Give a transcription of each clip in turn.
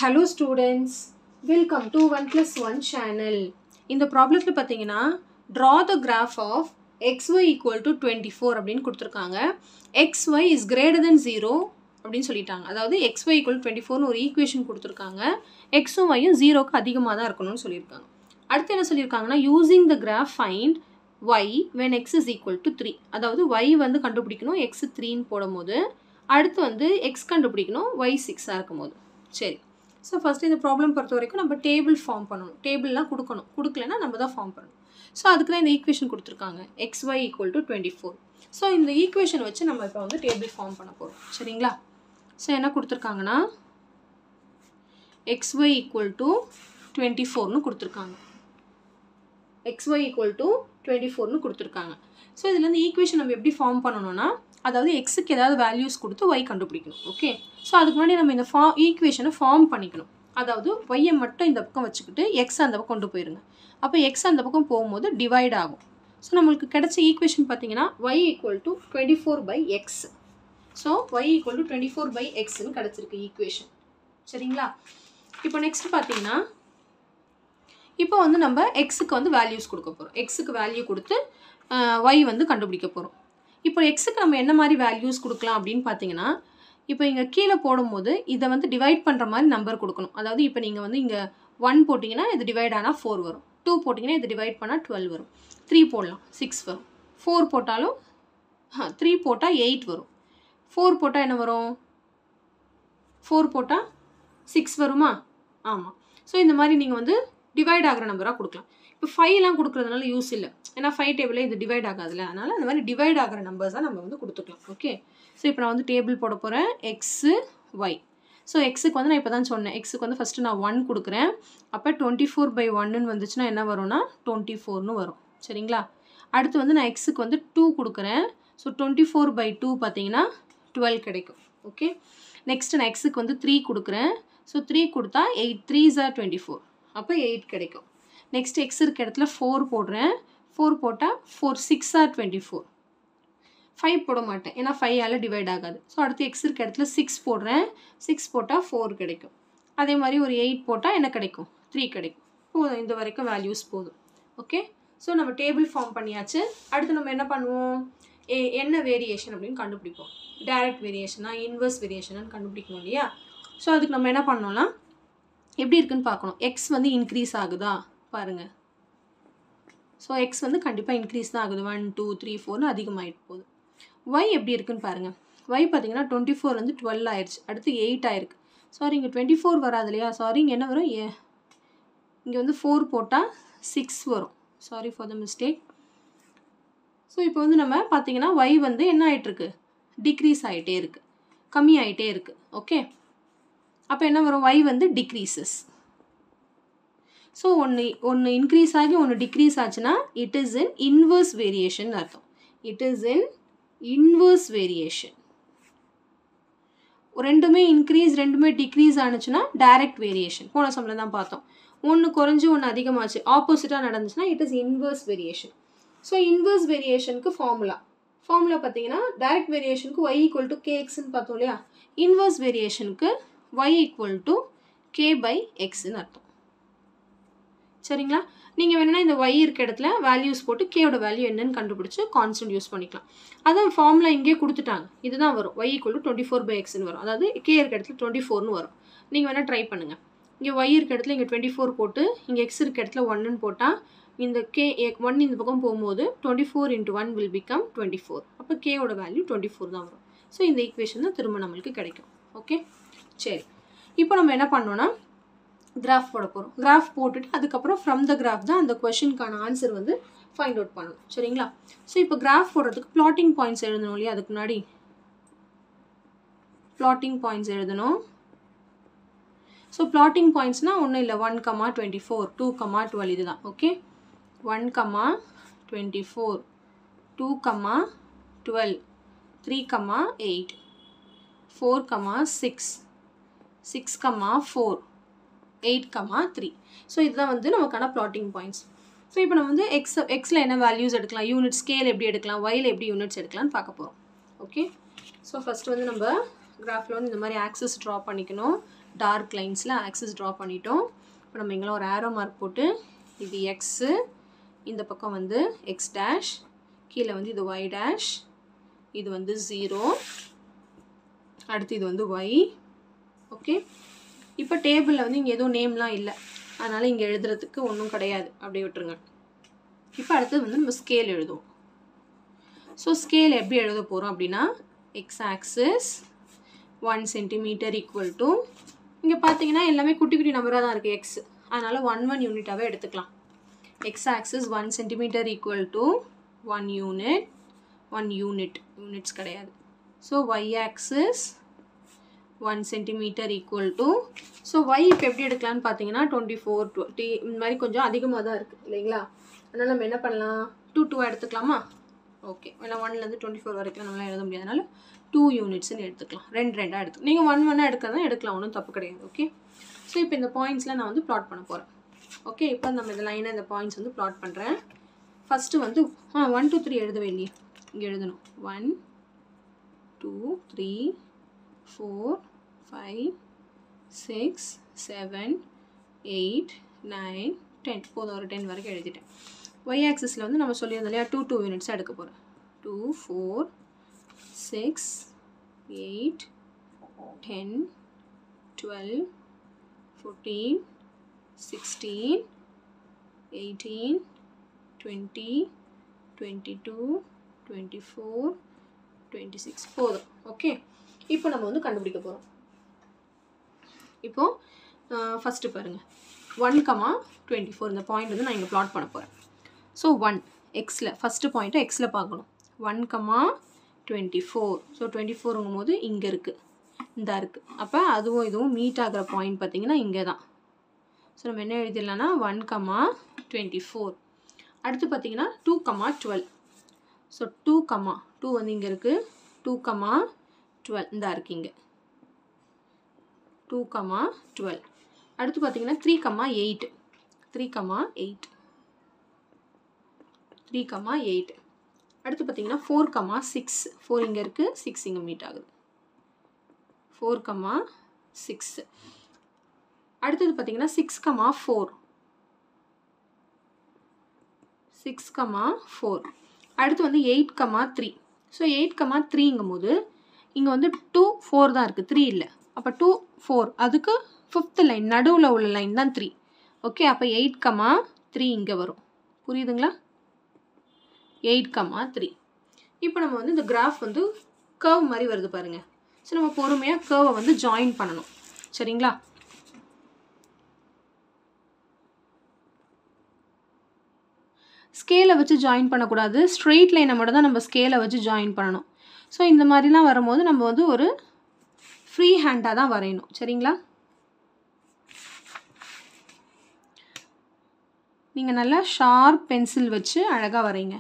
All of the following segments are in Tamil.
hello students welcome to one plus one channel இந்த ப்ராப்ளத்தில் பார்த்தீங்கன்னா draw the graph of xy equal to twenty four அப்படின்னு கொடுத்துருக்காங்க xy is greater than zero அப்படின்னு சொல்லிட்டாங்க அதாவது xy ஈக்குவல் டுவெண்ட்டி ஃபோர்னு ஒரு ஈக்குவேஷன் கொடுத்துருக்காங்க எக்ஸும் ஒய்யும் ஜீரோக்கு அதிகமாக தான் இருக்கணும்னு சொல்லியிருக்காங்க அடுத்து என்ன சொல்லியிருக்காங்கன்னா using the graph find y when x is equal to three அதாவது y வந்து கண்டுபிடிக்கணும் எக்ஸ் த்ரீன்னு போடும்போது அடுத்து வந்து எக்ஸ் கண்டுபிடிக்கணும் ஒய் சிக்ஸாக இருக்கும் போது சரி ஸோ ஃபஸ்ட்டு இந்த ப்ராப்ளம் பொறுத்த வரைக்கும் நம்ம டேபிள் ஃபார்ம் பண்ணணும் டேபிள்லாம் கொடுக்கணும் கொடுக்கலன்னா நம்ம தான் ஃபார்ம் பண்ணணும் ஸோ அதுக்கு தான் இந்த ஈக்குவேஷன் கொடுத்துருக்காங்க x y equal to twenty four so இந்த ஈக்குவேஷன் வச்சு நம்ம இப்போ வந்து டேபிள் ஃபார்ம் பண்ண போகிறோம் சரிங்களா ஸோ என்ன கொடுத்துருக்காங்கன்னா x y equal to twenty ஃபோர்னு கொடுத்துருக்காங்க x y equal to twenty ஃபோர்னு கொடுத்துருக்காங்க ஸோ இதில் இருந்து ஈக்குவேஷன் நம்ம எப்படி ஃபார்ம் பண்ணணும்னா அதாவது எக்ஸுக்கு ஏதாவது வேல்யூஸ் கொடுத்து ஒய் கண்டுபிடிக்கணும் ஓகே ஸோ அதுக்கு முன்னாடி நம்ம இந்த ஃபா ஈக்குவேஷனை ஃபார்ம் பண்ணிக்கணும் அதாவது ஒய்யை மட்டும் இந்த பக்கம் வச்சுக்கிட்டு எக்ஸ் அந்த பக்கம் கொண்டு போயிருங்க அப்போ எக்ஸ் அந்த பக்கம் போகும்போது டிவைட் ஆகும் ஸோ நம்மளுக்கு கிடைச்ச ஈக்குவேஷன் பார்த்தீங்கன்னா y equal to twenty four by x so y equal to twenty four by எக்ஸ்னு கிடச்சிருக்கு ஈக்குவேஷன் சரிங்களா இப்போ நெக்ஸ்ட் பார்த்தீங்கன்னா இப்போ வந்து நம்ம எக்ஸுக்கு வந்து வேல்யூஸ் கொடுக்க போகிறோம் எக்ஸுக்கு வேல்யூ கொடுத்து ஒய் வந்து கண்டுபிடிக்க போகிறோம் இப்போ எக்ஸுக்கு நம்ம என்ன மாதிரி வேல்யூஸ் கொடுக்கலாம் அப்படின்னு பார்த்தீங்கன்னா இப்போ இங்கே கீழே போடும்போது இதை வந்து டிவைட் பண்ணுற மாதிரி நம்பர் கொடுக்கணும் அதாவது இப்போ நீங்கள் வந்து இங்கே ஒன் போட்டிங்கன்னா இது டிவைட் ஆனால் ஃபோர் வரும் டூ போட்டிங்கன்னா இது டிவைட் பண்ணால் டுவெல் வரும் த்ரீ போடலாம் சிக்ஸ் வரும் ஃபோர் போட்டாலும் த்ரீ போட்டால் எயிட் வரும் ஃபோர் போட்டால் என்ன வரும் ஃபோர் போட்டால் சிக்ஸ் வருமா ஆமாம் ஸோ இந்த மாதிரி நீங்கள் வந்து டிவைட் ஆகிற நம்பராக கொடுக்கலாம் இப்போ ஃபைவ்லாம் கொடுக்குறதுனால யூஸ் இல்லை ஏன்னா ஃபைவ் டேபிளில் இது டிவைட் ஆகாதுல்ல அதனால் அந்த மாதிரி டிவைட் ஆகிற நம்பர்ஸாக நம்ம வந்து கொடுத்துக்கலாம் ஓகே ஸோ இப்போ நான் வந்து டேபிள் போட போகிறேன் எக்ஸு ஒய் ஸோ எக்ஸுக்கு வந்து நான் இப்போ தான் சொன்னேன் எக்ஸுக்கு வந்து ஃபஸ்ட்டு நான் ஒன் கொடுக்குறேன் அப்போ டுவெண்ட்டி ஃபோர் பை ஒன்னு வந்துச்சுன்னா என்ன வரும்னா டுவெண்ட்டி ஃபோர்னு வரும் சரிங்களா அடுத்து வந்து நான் எக்ஸுக்கு வந்து டூ கொடுக்குறேன் so twenty four by two பார்த்தீங்கன்னா டுவெல் கிடைக்கும் ஓகே நெக்ஸ்ட் நான் எக்ஸுக்கு வந்து த்ரீ கொடுக்குறேன் ஸோ த்ரீ கொடுத்தா eight three are twenty four அப்போ எயிட் கிடைக்கும் நெக்ஸ்ட் எக்ஸ் இருக்க இடத்துல ஃபோர் போடுறேன் ஃபோர் போட்டால் four six or twenty four five போட மாட்டேன் ஏன்னா ஃபைவால் டிவைட் ஆகாது ஸோ அடுத்து எக்ஸ் இருக்க இடத்துல சிக்ஸ் போடுறேன் சிக்ஸ் போட்டால் ஃபோர் கிடைக்கும் அதே மாதிரி ஒரு எயிட் போட்டால் என்ன கிடைக்கும் த்ரீ கிடைக்கும் போதும் இந்த வரைக்கும் வேல்யூஸ் போதும் ஓகே ஸோ நம்ம டேபிள் ஃபார்ம் பண்ணியாச்சு அடுத்து நம்ம என்ன பண்ணுவோம் ஏ என்ன வேரியேஷன் அப்படின்னு கண்டுபிடிப்போம் டைரக்ட் வேரியேஷனா இன்வர்ஸ் வேரியேஷனான்னு கண்டுபிடிக்கணும் இல்லையா ஸோ அதுக்கு நம்ம என்ன பண்ணோம்னா எப்படி இருக்குன்னு பார்க்கணும் எக்ஸ் வந்து இன்க்ரீஸ் ஆகுதா பாருங்கள் ஸோ எக்ஸ் வந்து கண்டிப்பாக இன்க்ரீஸ் தான் ஆகுது ஒன் டூ த்ரீ ஃபோர்னு அதிகமாகிட்டு போகுது ஒய் எப்படி இருக்குன்னு பாருங்கள் ஒய் பார்த்தீங்கன்னா டுவெண்ட்டி ஃபோர் வந்து டுவெல் ஆயிடுச்சு அடுத்து எயிட் ஆயிருக்கு சாரி இங்கே டுவெண்ட்டி ஃபோர் வராது இல்லையா சாரி இங்கே என்ன வரும் ஏ இங்கே வந்து ஃபோர் போட்டால் சிக்ஸ் வரும் sorry for the mistake so இப்போ வந்து நம்ம பார்த்தீங்கன்னா ஒய் வந்து என்ன ஆகிட்டுருக்கு டிக்ரீஸ் ஆகிட்டே இருக்குது கம்மி ஆகிட்டே இருக்குது ஓகே அப்போ என்ன வரும் ஒய் வந்து டிக்ரீசஸ் ஸோ ஒன்று ஒன்று இன்க்ரீஸ் ஆகி ஒன்று டிக்ரீஸ் ஆச்சுன்னா it is in inverse variation அர்த்தம் it is in inverse variation ரெண்டுமே இன்க்ரீஸ் ரெண்டுமே டிக்ரீஸ் ஆனிச்சுன்னா டைரக்ட் வேரியேஷன் போன சம்பளம் தான் பார்த்தோம் ஒன்று குறைஞ்சி ஒன்று அதிகமாச்சு ஆப்போசிட்டாக நடந்துச்சுன்னா it is inverse variation so inverse வேரியேஷனுக்கு ஃபார்முலா ஃபார்முலா பார்த்தீங்கன்னா டைரக்ட் வேரியேஷனுக்கு ஒய் ஈக்குவல் டு கேஎக்ஸ்ன்னு பார்த்தோம் இல்லையா இன்வர்ஸ் வேரியேஷனுக்கு y equal to k by எக்ஸ்ன்னு அர்த்தம் சரிங்களா நீங்கள் வேணுன்னா இந்த ஒய் இருக்க இடத்துல வேல்யூஸ் போட்டு கேயோட வேல்யூ என்னன்னு கண்டுபிடிச்சி கான்ஸ்டன்ட் யூஸ் பண்ணிக்கலாம் அதான் ஃபார்முலா இங்கே கொடுத்துட்டாங்க இதுதான் வரும் y equal to twenty four by எக்ஸ்னு வரும் அதாவது கே இருக்க இடத்துல டுவெண்ட்டி ஃபோர்னு வரும் நீங்கள் வேணால் ட்ரை பண்ணுங்கள் இங்கே ஒய் இருக்க இடத்துல இங்கே டுவெண்ட்டி ஃபோர் போட்டு இங்கே எக்ஸ் இருக்க இடத்துல ஒன்றுன்னு போட்டால் இந்த கே ஒன் இந்த பக்கம் போகும்போது twenty four into one will become twenty four அப்போ கேயோட வேல்யூ டுவெண்ட்டி ஃபோர் தான் வரும் ஸோ இந்த ஈக்குவேஷன் தான் திரும்ப நம்மளுக்கு கிடைக்கும் ஓகே சரி இப்போ நம்ம என்ன பண்ணோன்னா கிராஃப் போட போகிறோம் கிராஃப் போட்டுட்டு அதுக்கப்புறம் ஃப்ரம் த கிராஃப் தான் அந்த கொஷினுக்கான ஆன்சர் வந்து ஃபைண்ட் அவுட் பண்ணணும் சரிங்களா ஸோ இப்போ கிராஃப் போடுறதுக்கு பிளாட்டிங் பாயிண்ட்ஸ் எழுதணும் இல்லையா அதுக்கு முன்னாடி பிளாட்டிங் பாயிண்ட்ஸ் எழுதணும் ஸோ பிளாட்டிங் பாயிண்ட்ஸ்னால் ஒன்றும் இல்லை one comma twenty four two comma twelve இது தான் okay one comma twenty four two comma twelve three comma eight four comma six six comma four eight comma three so இதுதான் வந்து நமக்கான பிளாட்டிங் பாயிண்ட்ஸ் ஸோ இப்போ நம்ம வந்து எக்ஸ் எக்ஸில் என்ன வேல்யூஸ் எடுக்கலாம் யூனிட் ஸ்கேல் எப்படி எடுக்கலாம் ஒயில் எப்படி யூனிட்ஸ் எடுக்கலாம்னு பார்க்க போகிறோம் ஓகே ஸோ ஃபஸ்ட்டு வந்து நம்ம கிராஃபில் வந்து இந்த மாதிரி ஆக்சஸ் ட்ரா பண்ணிக்கணும் டார்க் லைன்ஸில் ஆக்சஸ் ட்ரா பண்ணிட்டோம் இப்போ நம்ம இங்கெல்லாம் ஒரு ஆரோ மார்க் போட்டு இது எக்ஸு இந்த பக்கம் வந்து எக்ஸ் டேஷ் கீழே வந்து இது ஒய் டேஷ் இது வந்து ஜீரோ அடுத்து இது வந்து ஒய் ஓகே இப்போ டேபிளில் வந்து இங்கே எதுவும் நேம்லாம் இல்லை அதனால் இங்கே எழுதுறதுக்கு ஒன்றும் கிடையாது அப்படியே விட்டுருங்க இப்போ அடுத்தது வந்து நம்ம ஸ்கேல் எழுதுவோம் ஸோ ஸ்கேல் எப்படி எழுத போகிறோம் அப்படின்னா x axis one centimetre equal to இங்கே பார்த்தீங்கன்னா எல்லாமே குட்டி குட்டி நம்பராக தான் இருக்குது எக்ஸ் அதனால் ஒன் ஒன் யூனிட்டாகவே எடுத்துக்கலாம் x axis one centimetre equal to one unit one unit units கிடையாது so y axis one centimetre equal to so y இப்போ எப்படி எடுக்கலான்னு பார்த்தீங்கன்னா டுவெண்ட்டி ஃபோர் டுவெண்ட்டி இந்த மாதிரி கொஞ்சம் அதிகமாக தான் இருக்குது இல்லைங்களா அதனால் நம்ம என்ன பண்ணலாம் டூ டூவாக எடுத்துக்கலாமா ஓகே ஏன்னா ஒன்லேருந்து டுவெண்ட்டி ஃபோர் வரைக்கும் நம்மளால் எழுத முடியாதனால டூ யூனிட்ஸ்னு எடுத்துக்கலாம் ரெண்டு ரெண்டாக எடுத்து நீங்கள் ஒன் ஒன்னாக எடுக்கிறதா எடுக்கலாம் ஒன்றும் தப்பு கிடையாது ஓகே ஸோ இப்போ இந்த பாயிண்ட்ஸில் நான் வந்து ப்ளாட் பண்ண போகிறேன் ஓகே இப்போ நம்ம இந்த லைனை இந்த பாயிண்ட்ஸ் வந்து ப்ளாட் பண்ணுறேன் ஃபஸ்ட்டு வந்து ஆ ஒன் டூ த்ரீ எழுதவே இல்லையே இங்கே எழுதணும் one two three four five six seven eight nine ten போதும் ஒரு டென் வரைக்கும் எழுதிட்டேன் ஒய் ஆக்சிஸில் வந்து நம்ம சொல்லியிருந்தோம் இல்லையா டூ டூ யூனிட்ஸாக எடுக்க போகிறேன் two four six eight ten twelve fourteen sixteen eighteen twenty twenty two twenty four twenty six போதும் ஓகே இப்போ நம்ம வந்து கண்டுபிடிக்க போகிறோம் இப்போது ஃபஸ்ட்டு பாருங்கள் ஒன் கமா டுவெண்ட்டி ஃபோர் இந்த பாயிண்ட் வந்து நான் இங்கே ப்ளாட் பண்ண போகிறேன் ஸோ ஒன் எக்ஸில் ஃபஸ்ட்டு பாயிண்ட்டை எக்ஸில் பார்க்கணும் one comma twenty four so twenty ஃபோருங்கும் போது இங்கே இருக்குது இந்த இருக்குது அப்போ அதுவும் இதுவும் மீட் ஆகிற பாயிண்ட் பார்த்திங்கன்னா இங்கே தான் ஸோ நம்ம என்ன எழுதிடலாம்னா ஒன் கமா டுவெண்ட்டி ஃபோர் அடுத்து பார்த்திங்கன்னா two comma twelve so two comma two வந்து இங்கே இருக்குது டூ கமா டுவெல் இந்த இருக்குது இங்கே டூ கமா டுவெல் அடுத்து பார்த்தீங்கன்னா three comma eight three comma eight three comma eight அடுத்து பார்த்தீங்கன்னா ஃபோர் கமா சிக்ஸ் ஃபோர் இங்கே இருக்குது சிக்ஸ் இங்கே மீட் ஆகுது ஃபோர் கமா சிக்ஸ் அடுத்தது பார்த்தீங்கன்னா six comma four six comma four அடுத்து வந்து eight comma three so eight comma த்ரீங்கும் போது இங்கே வந்து டூ ஃபோர் தான் இருக்குது த்ரீ இல்லை அப்போ டூ ஃபோர் அதுக்கு ஃபிஃப்த் லைன் நடுவில் உள்ள லைன் தான் த்ரீ ஓகே அப்போ எயிட் கமா த்ரீ இங்கே வரும் புரியுதுங்களா எயிட் கமா த்ரீ இப்போ நம்ம வந்து இந்த கிராஃப் வந்து கர்வ் மாதிரி வருது பாருங்கள் ஸோ நம்ம பொறுமையாக கர்வை வந்து ஜாயின் பண்ணணும் சரிங்களா ஸ்கேலை வச்சு ஜாயின் பண்ணக்கூடாது ஸ்ட்ரெயிட் லைனை மட்டும் தான் நம்ம ஸ்கேலை வச்சு ஜாயின் பண்ணணும் ஸோ இந்த மாதிரிலாம் வரும்போது நம்ம வந்து ஒரு ஃப்ரீ ஹேண்டாக தான் வரையணும் சரிங்களா நீங்கள் நல்லா ஷார்ப் பென்சில் வச்சு அழகாக வரைங்க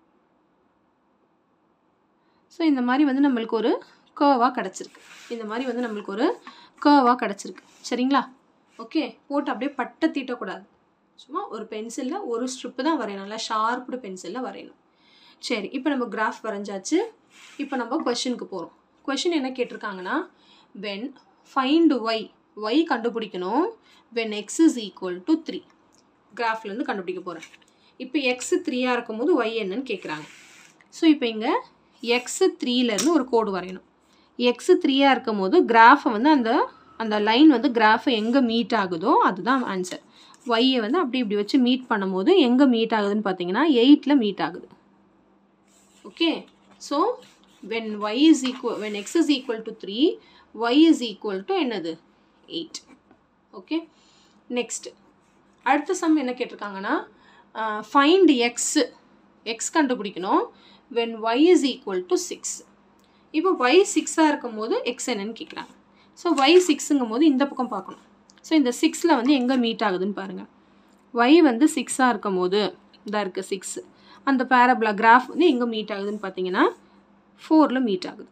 ஸோ இந்த மாதிரி வந்து நம்மளுக்கு ஒரு கர்வாக கிடச்சிருக்கு இந்த மாதிரி வந்து நம்மளுக்கு ஒரு கர்வாக கிடச்சிருக்கு சரிங்களா ஓகே போட்டு அப்படியே பட்டை தீட்டக்கூடாது சும்மா ஒரு பென்சிலில் ஒரு ஸ்ட்ரிப்பு தான் வரையணும் நல்லா ஷார்ப்டு பென்சிலில் வரையணும் சரி இப்போ நம்ம கிராஃப் வரைஞ்சாச்சு இப்போ நம்ம கொஷனுக்கு போகிறோம் கொஷின் என்ன கேட்டிருக்காங்கன்னா வென் ஃபைண்ட் ஒய் ஒய் கண்டுபிடிக்கணும் when x is equal to three கிராஃப்லேருந்து கண்டுபிடிக்க போகிறேன் இப்போ எக்ஸு த்ரீயாக இருக்கும்போது ஒய் என்னன்னு கேட்குறாங்க ஸோ இப்போ இங்கே எக்ஸு த்ரீலேருந்து ஒரு கோடு வரையணும் எக்ஸு த்ரீயாக இருக்கும் போது கிராஃபை வந்து அந்த அந்த லைன் வந்து கிராஃபை எங்கே மீட் ஆகுதோ அதுதான் ஆன்சர் ஒய்யை வந்து அப்படி இப்படி வச்சு மீட் பண்ணும்போது எங்கே மீட் ஆகுதுன்னு பார்த்தீங்கன்னா எயிட்டில் மீட் ஆகுது okay so when y is equal when x is equal to three y is equal to என்னது எயிட் ஓகே நெக்ஸ்ட் அடுத்த சம் என்ன கேட்டிருக்காங்கன்னா ஃபைண்ட் எக்ஸ் எக்ஸ் கண்டுபிடிக்கணும் when y is equal to six இப்போ ஒய் சிக்ஸாக இருக்கும் போது எக்ஸ் என்னன்னு கேட்குறாங்க ஸோ ஒய் சிக்ஸுங்கும் போது இந்த பக்கம் பார்க்கணும் ஸோ இந்த சிக்ஸில் வந்து எங்கே மீட் ஆகுதுன்னு பாருங்கள் ஒய் வந்து சிக்ஸாக இருக்கும் போது இதாக இருக்குது சிக்ஸ் அந்த பேரபிளா கிராஃப் வந்து எங்கே மீட் ஆகுதுன்னு பார்த்தீங்கன்னா ஃபோரில் மீட் ஆகுது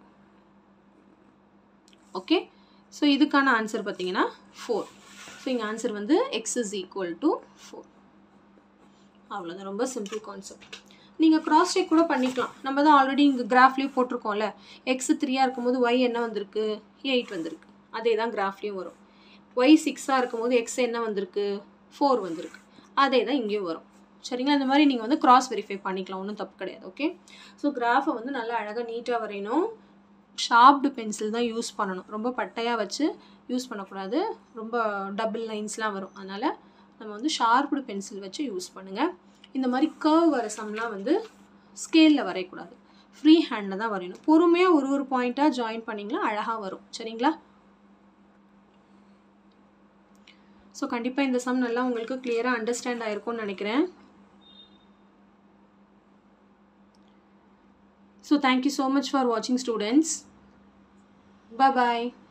ஓகே ஸோ இதுக்கான ஆன்சர் பார்த்தீங்கன்னா ஃபோர் ஸோ இங்கே ஆன்சர் வந்து x is equal to four அவ்வளோதான் ரொம்ப சிம்பிள் கான்செப்ட் நீங்கள் க்ராஸ் செக் கூட பண்ணிக்கலாம் நம்ம தான் ஆல்ரெடி இங்கே கிராஃப்லேயே போட்டிருக்கோம்ல எக்ஸ் த்ரீயாக இருக்கும்போது ஒய் என்ன வந்திருக்கு எயிட் வந்திருக்கு அதே தான் கிராஃப்லேயும் வரும் ஒய் சிக்ஸாக இருக்கும்போது எக்ஸ் என்ன வந்திருக்கு ஃபோர் வந்திருக்கு அதே தான் இங்கேயும் வரும் சரிங்களா இந்த மாதிரி நீங்கள் வந்து கிராஸ் வெரிஃபை பண்ணிக்கலாம் ஒன்றும் தப்பு கிடையாது ஓகே ஸோ கிராஃபை வந்து நல்லா அழகாக நீட்டாக வரையணும் ஷார்ப்டு பென்சில் தான் யூஸ் பண்ணணும் ரொம்ப பட்டையாக வச்சு யூஸ் பண்ணக்கூடாது ரொம்ப டபுள் லைன்ஸ்லாம் வரும் அதனால் நம்ம வந்து ஷார்ப்டு பென்சில் வச்சு யூஸ் பண்ணுங்கள் இந்த மாதிரி கர்வ் வர சம்லாம் வந்து ஸ்கேலில் வரையக்கூடாது ஃப்ரீ ஹேண்டில் தான் வரையணும் பொறுமையாக ஒரு ஒரு பாயிண்ட்டாக ஜாயின் பண்ணிங்களா அழகாக வரும் சரிங்களா ஸோ கண்டிப்பாக இந்த சம் நல்லா உங்களுக்கு கிளியராக அண்டர்ஸ்டாண்ட் ஆயிருக்கும்னு நினைக்கிறேன் so thank you so much for வாட்சிங் ஸ்டூடெண்ட்ஸ் பாய்